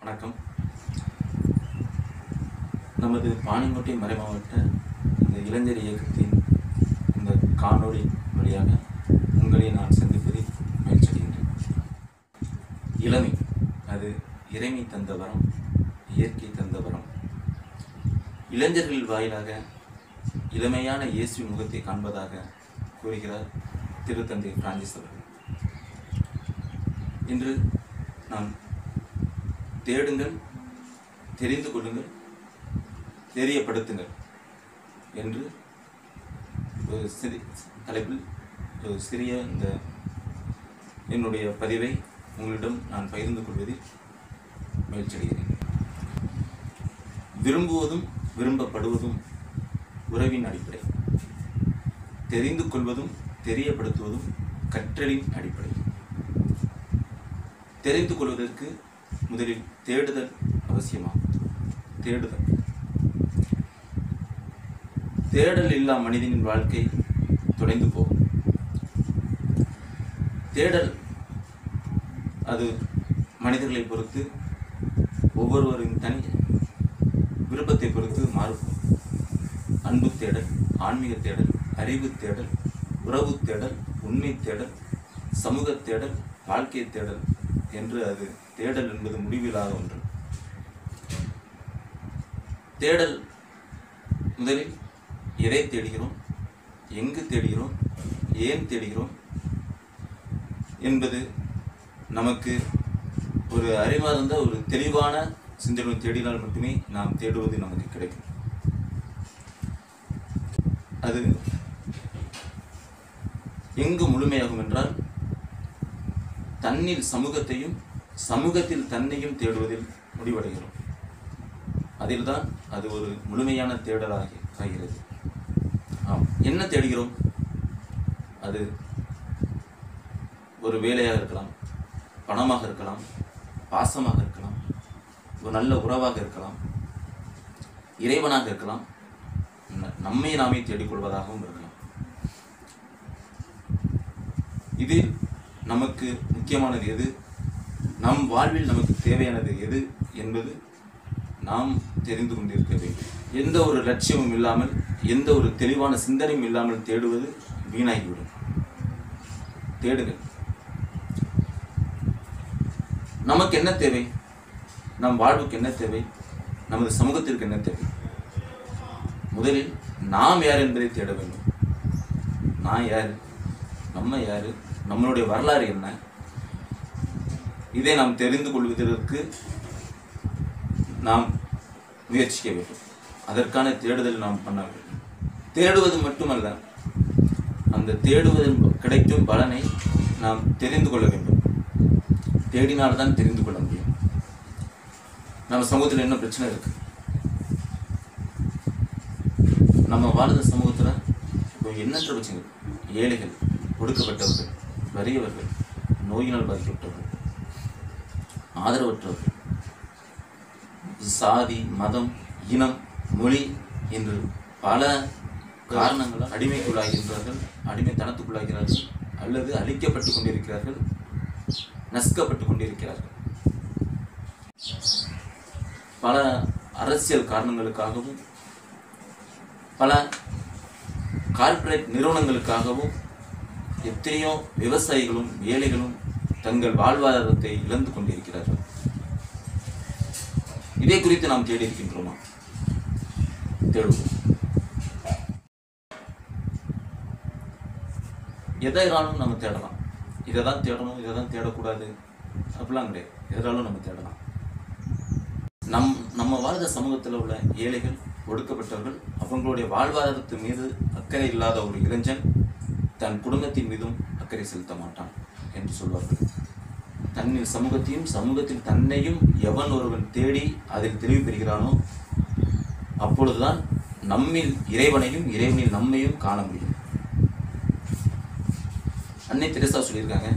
வணக்கம் நமது பாணிக்கோட்டை மறைமாவட்ட இந்த இளைஞர் இயக்கத்தின் இந்த காணொளி வழியாக உங்களை நான் சந்திப்பதில் மகிழ்ச்சியடைகின்றேன் இளமை அது இறைமை தந்த வரம் இயற்கை தந்த வரம் இளைஞர்கள் வாயிலாக இளமையான இயேசு முகத்தை காண்பதாக கூறுகிறார் திருத்தந்தை பிரான்சிஸ் அவர்கள் இன்று நாம் தேடுங்கள் தெரிந்து கொள்ளுங்கள் தெரியப்படுத்துங்கள் என்று ஒரு சிறி தலைப்பில் ஒரு சிறிய இந்த என்னுடைய பதிவை உங்களிடம் நான் பகிர்ந்து கொள்வதில் மகிழ்ச்சியடைகிறேன் விரும்புவதும் விரும்பப்படுவதும் உறவின் அடிப்படை தெரிந்து கொள்வதும் தெரியப்படுத்துவதும் கற்றலின் அடிப்படை தெரிந்து கொள்வதற்கு முதலில் தேடுதல் அவசியமாகும் தேடுதல் தேடல் இல்லா மனிதனின் வாழ்க்கை தொலைந்து போகும் தேடல் அது மனிதர்களை பொறுத்து ஒவ்வொருவரின் தனி விருப்பத்தை பொறுத்து மாறுபடும் அன்பு தேடல் ஆன்மீக தேடல் அறிவு தேடல் உறவு தேடல் உண்மை தேடல் சமூக தேடல் வாழ்க்கை தேடல் என்று அது தேடல் என்பது முடிவில்லாத ஒன்று தேடல் முதலில் எதை தேடுகிறோம் எங்கு தேடுகிறோம் ஏன் தேடுகிறோம் என்பது நமக்கு ஒரு அறிவார்ந்த ஒரு தெளிவான சிந்தனை தேடினால் மட்டுமே நாம் தேடுவது நமக்கு கிடைக்கும் அது எங்கு முழுமையாகும் என்றால் தன்னில் சமூகத்தையும் சமூகத்தில் தன்னையும் தேடுவதில் முடிவடைகிறோம் அதில்தான் அது ஒரு முழுமையான தேடலாகி ஆகிறது ஆம் என்ன தேடுகிறோம் அது ஒரு வேலையாக இருக்கலாம் பணமாக இருக்கலாம் பாசமாக இருக்கலாம் ஒரு நல்ல உறவாக இருக்கலாம் இறைவனாக இருக்கலாம் ந- நம்மை நாமே தேடிக்கொள்வதாகவும் இருக்கலாம் இதில் நமக்கு முக்கியமானது எது நம் வாழ்வில் நமக்கு தேவையானது எது என்பது நாம் தெரிந்து கொண்டிருக்க வேண்டும் எந்த ஒரு லட்சியமும் இல்லாமல் எந்த ஒரு தெளிவான சிந்தனையும் இல்லாமல் தேடுவது வீணாகிவிடும் தேடுங்கள் நமக்கு என்ன தேவை நம் வாழ்வுக்கு என்ன தேவை நமது சமூகத்திற்கு என்ன தேவை முதலில் நாம் யார் என்பதை தேட வேண்டும் நான் யார் நம்ம யாரு நம்மளுடைய வரலாறு என்ன இதை நாம் தெரிந்து கொள்வதற்கு நாம் முயற்சிக்க வேண்டும் அதற்கான தேடுதல் நாம் பண்ண வேண்டும் தேடுவது மட்டுமல்ல அந்த தேடுவதில் கிடைக்கும் பலனை நாம் தெரிந்து கொள்ள வேண்டும் தேடினால்தான் தெரிந்து கொள்ள முடியும் நம்ம சமூகத்தில் என்ன பிரச்சனை இருக்கு நம்ம வாழ்ந்த சமூகத்தில் இப்போ எண்ணற்ற பிரச்சனைகள் ஏழைகள் ஒடுக்கப்பட்டவர்கள் வறியவர்கள் நோயினால் பாதிக்கப்பட்டவர்கள் ஆதரவற்றவர்கள் சாதி மதம் இனம் மொழி என்று பல காரணங்களால் அடிமைக்குள்ளாகின்றார்கள் அடிமைத்தனத்துக்குள்ளாகிறார்கள் அல்லது அழிக்கப்பட்டு கொண்டிருக்கிறார்கள் நசுக்கப்பட்டு கொண்டிருக்கிறார்கள் பல அரசியல் காரணங்களுக்காகவும் பல கார்ப்பரேட் நிறுவனங்களுக்காகவும் எத்தனையோ விவசாயிகளும் ஏழைகளும் தங்கள் வாழ்வாதாரத்தை இழந்து கொண்டிருக்கிறார்கள் இதை குறித்து நாம் தேடி இருக்கின்றோமா தேடுவோம் எதாலும் நம்ம தேடலாம் இதை தான் தேடணும் இதை தான் தேடக்கூடாது அப்படிலாம் கிடையாது எதாலும் நம்ம தேடலாம் நம் நம்ம வாழ்ந்த சமூகத்தில் உள்ள ஏழைகள் ஒடுக்கப்பட்டவர்கள் அவங்களுடைய வாழ்வாதாரத்து மீது அக்கறை இல்லாத ஒரு இளைஞன் தன் குடும்பத்தின் மீதும் அக்கறை செலுத்த மாட்டான் என்று சொல்வார்கள் தன்னில் சமூகத்தையும் சமூகத்தில் தன்னையும் எவன் ஒருவன் தேடி அதில் தெளிவு பெறுகிறானோ அப்பொழுதுதான் நம்மில் இறைவனையும் இறைவனில் நம்மையும் காண முடியும் அன்னை தெரசா சொல்லியிருக்காங்க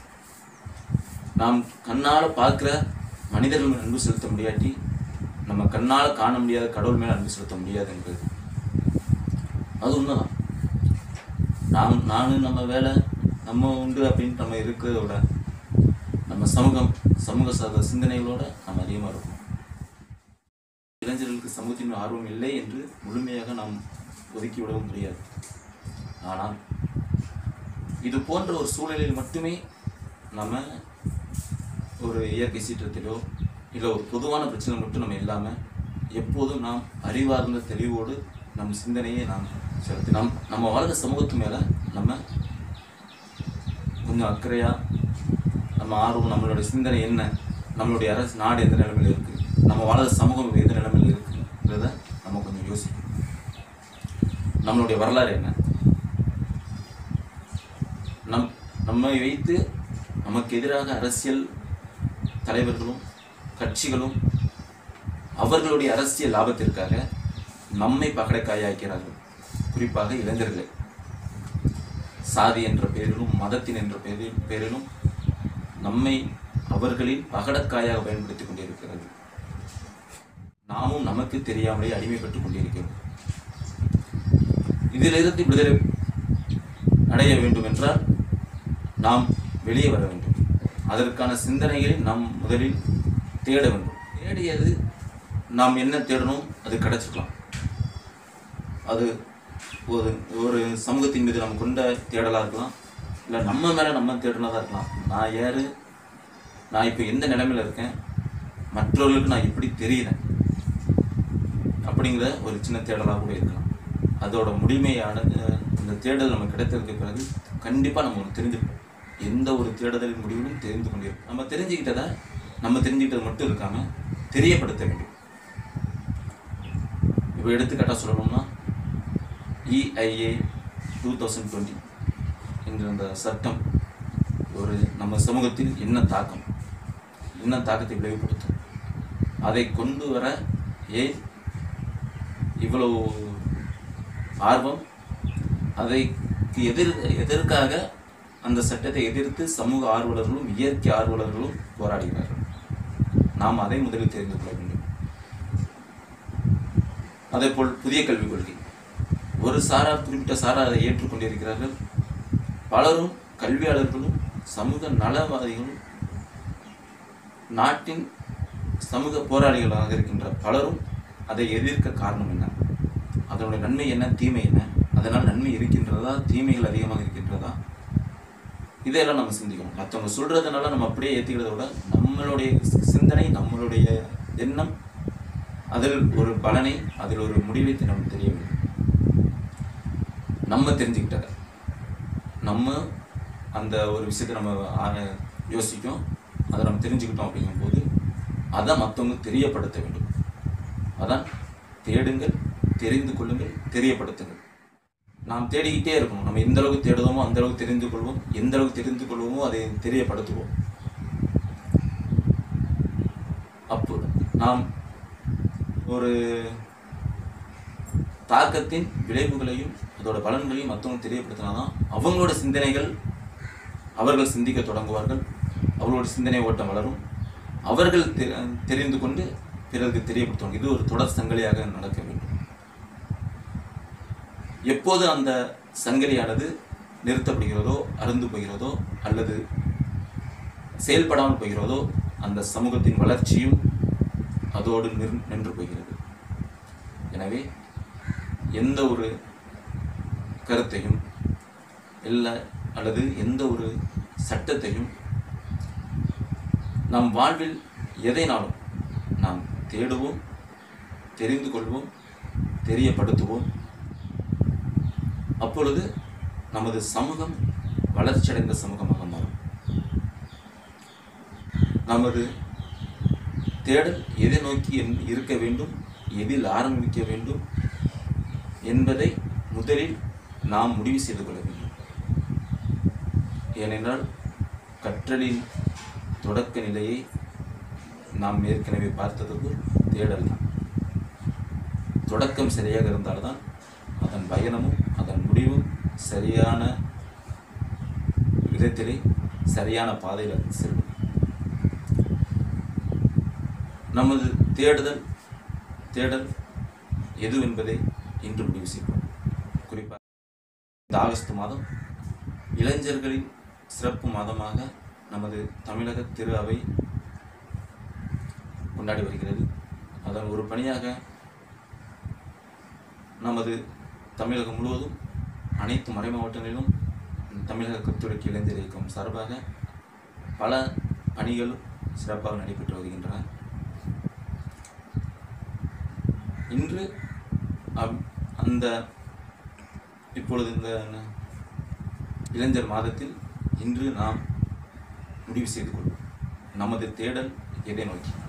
நாம் கண்ணால் பார்க்குற மனிதர்கள் மேல் அன்பு செலுத்த முடியாட்டி நம்ம கண்ணால் காண முடியாத கடவுள் மேல் அன்பு செலுத்த முடியாது என்பது அது உண்மைதான் நாம் நானும் நம்ம வேலை நம்ம உண்டு அப்படின்ட்டு நம்ம இருக்கிறத விட நம்ம சமூகம் சமூக சார்ந்த சிந்தனைகளோட நம்ம அதிகமாக இருக்கணும் இளைஞர்களுக்கு சமூகத்தின் மீது ஆர்வம் இல்லை என்று முழுமையாக நாம் ஒதுக்கிவிடவும் முடியாது ஆனால் இது போன்ற ஒரு சூழலில் மட்டுமே நம்ம ஒரு இயற்கை சீற்றத்திலோ இல்லை ஒரு பொதுவான பிரச்சனை மட்டும் நம்ம இல்லாமல் எப்போதும் நாம் அறிவார்ந்த தெளிவோடு நம் சிந்தனையை நாம் செலுத்தி நம் நம்ம வாழ்ந்த சமூகத்து மேலே நம்ம கொஞ்சம் அக்கறையாக நம்ம ஆர்வம் நம்மளுடைய சிந்தனை என்ன நம்மளுடைய அரசு நாடு எந்த நிலைமையில் இருக்குது நம்ம வாழ்ந்த சமூகம் எந்த நிலைமையில் இருக்குன்றத நம்ம கொஞ்சம் யோசிக்கணும் நம்மளுடைய வரலாறு என்ன நம் நம்மை வைத்து நமக்கு எதிராக அரசியல் தலைவர்களும் கட்சிகளும் அவர்களுடைய அரசியல் லாபத்திற்காக நம்மை பகடைக்காயாக்கிறார்கள் குறிப்பாக இளைஞர்களை சாதி என்ற பெயரிலும் மதத்தின் என்ற பெயரில் பெயரிலும் நம்மை அவர்களின் பகடக்காயாக பயன்படுத்திக் கொண்டிருக்கிறார்கள் நாமும் நமக்கு தெரியாமலே அடிமைப்பட்டுக் கொண்டிருக்கிறோம் இதிலிருந்து விடுதலை அடைய வேண்டும் என்றால் நாம் வெளியே வர வேண்டும் அதற்கான சிந்தனைகளை நாம் முதலில் தேட வேண்டும் தேடியது நாம் என்ன தேடணும் அது கிடைச்சிக்கலாம் அது ஒரு ஒரு சமூகத்தின் மீது நம்ம கொண்ட தேடலாக இருக்கலாம் இல்லை நம்ம மேலே நம்ம தேடினதாக இருக்கலாம் நான் யார் நான் இப்போ எந்த நிலைமையில் இருக்கேன் மற்றவர்களுக்கு நான் எப்படி தெரியுறேன் அப்படிங்கிற ஒரு சின்ன தேடலாக கூட இருக்கலாம் அதோட முழுமையான அஹ், இந்த தேடல் நமக்கு கிடைத்ததுக்கு பிறகு கண்டிப்பாக நம்ம ஒன்று தெரிஞ்சுப்போம் எந்த ஒரு தேடுதலின் முடிவிலும் தெரிந்து கொண்டிருக்கும் நம்ம தெரிஞ்சுக்கிட்டதை நம்ம தெரிஞ்சுக்கிட்டது மட்டும் இருக்காம தெரியப்படுத்த வேண்டும் இப்போ எடுத்துக்காட்டாக சொல்லணும்னா இஐஏ டூ தௌசண்ட் டுவெண்ட்டி என்ற அந்த சட்டம் ஒரு நம்ம சமூகத்தில் என்ன தாக்கம் என்ன தாக்கத்தை விளைவுபடுத்தும் அதை கொண்டு வர ஏன் இவ்வளவு ஆர்வம் அதைக்கு எதிர் எதற்காக அந்த சட்டத்தை எதிர்த்து சமூக ஆர்வலர்களும் இயற்கை ஆர்வலர்களும் போராடுகிறார்கள் நாம் அதை முதலில் தெரிந்து கொள்ள வேண்டும் அதேபோல் புதிய கல்விக் கொள்கை ஒரு சாரார் குறிப்பிட்ட சாரார் அதை ஏற்றுக்கொண்டிருக்கிறார்கள் பலரும் கல்வியாளர்களும் சமூக நலவாதிகளும் நாட்டின் சமூக போராளிகளாக இருக்கின்ற பலரும் அதை எதிர்க்க காரணம் என்ன அதனுடைய நன்மை என்ன தீமை என்ன அதனால் நன்மை இருக்கின்றதா தீமைகள் அதிகமாக இருக்கின்றதா இதையெல்லாம் நம்ம சிந்திக்கணும் மற்றவங்க சொல்றதுனால நம்ம அப்படியே ஏற்றுக்கிறத விட நம்மளுடைய சிந்தனை நம்மளுடைய எண்ணம் அதில் ஒரு பலனை அதில் ஒரு முடிவை நமக்கு தெரிய வேண்டும் நம்ம தெரிஞ்சுக்கிட்டதை நம்ம அந்த ஒரு விஷயத்தை நம்ம ஆ- யோசிக்கும் அதை நம்ம தெரிஞ்சுக்கிட்டோம் அப்படிங்கும்போது அதை மற்றவங்க தெரியப்படுத்த வேண்டும் அதான் தேடுங்கள் தெரிந்து கொள்ளுங்கள் தெரியப்படுத்துங்கள் நாம் தேடிக்கிட்டே இருக்கணும் நம்ம எந்த அளவுக்கு தேடுவோமோ அந்த அளவுக்கு தெரிந்து கொள்வோம் எந்த அளவுக்கு தெரிந்து கொள்வோமோ அதை தெரியப்படுத்துவோம் அப்போ நாம் ஒரு தாக்கத்தின் விளைவுகளையும் அதோட பலன்களையும் மற்றவங்க தெரியப்படுத்தினாதான் அவங்களோட சிந்தனைகள் அவர்கள் சிந்திக்க தொடங்குவார்கள் அவர்களோட சிந்தனை ஓட்டம் வளரும் அவர்கள் தெ- தெரிந்து கொண்டு பிறருக்கு தெரியப்படுத்துவாங்க இது ஒரு தொடர் சங்கிலியாக நடக்க வேண்டும் எப்போது அந்த சங்கிலியானது நிறுத்தப்படுகிறதோ அருந்து போகிறதோ அல்லது செயல்படாமல் போகிறதோ அந்த சமூகத்தின் வளர்ச்சியும் அதோடு நின் நின்று போகிறது எனவே எந்த ஒரு கருத்தையும் இல்லை அல்லது எந்த ஒரு சட்டத்தையும் நம் வாழ்வில் எதைனாலும் நாம் தேடுவோம் தெரிந்து கொள்வோம் தெரியப்படுத்துவோம் அப்பொழுது நமது சமூகம் வளர்ச்சியடைந்த சமூகமாக மாறும் நமது தேடல் எதை நோக்கி என்- இருக்க வேண்டும் எதில் ஆரம்பிக்க வேண்டும் என்பதை முதலில் நாம் முடிவு செய்து கொள்ள வேண்டும் ஏனென்றால் கற்றலின் தொடக்க நிலையை நாம் ஏற்கனவே பார்த்தது போல் தேடல் தான் தொடக்கம் சரியாக இருந்தால்தான் அதன் பயணமும் அதன் முடிவும் சரியான விதத்திலே சரியான பாதையில் அது செல்லும் நமது தேடுதல் தேடல் எது என்பதை இன்று முடிவு செய்வோம் குறிப்பாக இந்த ஆகஸ்ட் மாதம் இளைஞர்களின் சிறப்பு மாதமாக நமது தமிழக திரு அவை கொண்டாடி வருகிறது அதன் ஒரு பணியாக நமது தமிழகம் முழுவதும் அனைத்து மறை மாவட்டங்களிலும் தமிழக கத்துரைக்கு இளைஞர் இயக்கம் சார்பாக பல பணிகள் சிறப்பாக நடைபெற்று வருகின்றன இன்று அப்- அந்த இப்பொழுது இந்த இளைஞர் மாதத்தில் இன்று நாம் முடிவு செய்து கொள்வோம் நமது தேடல் எதை நோக்கி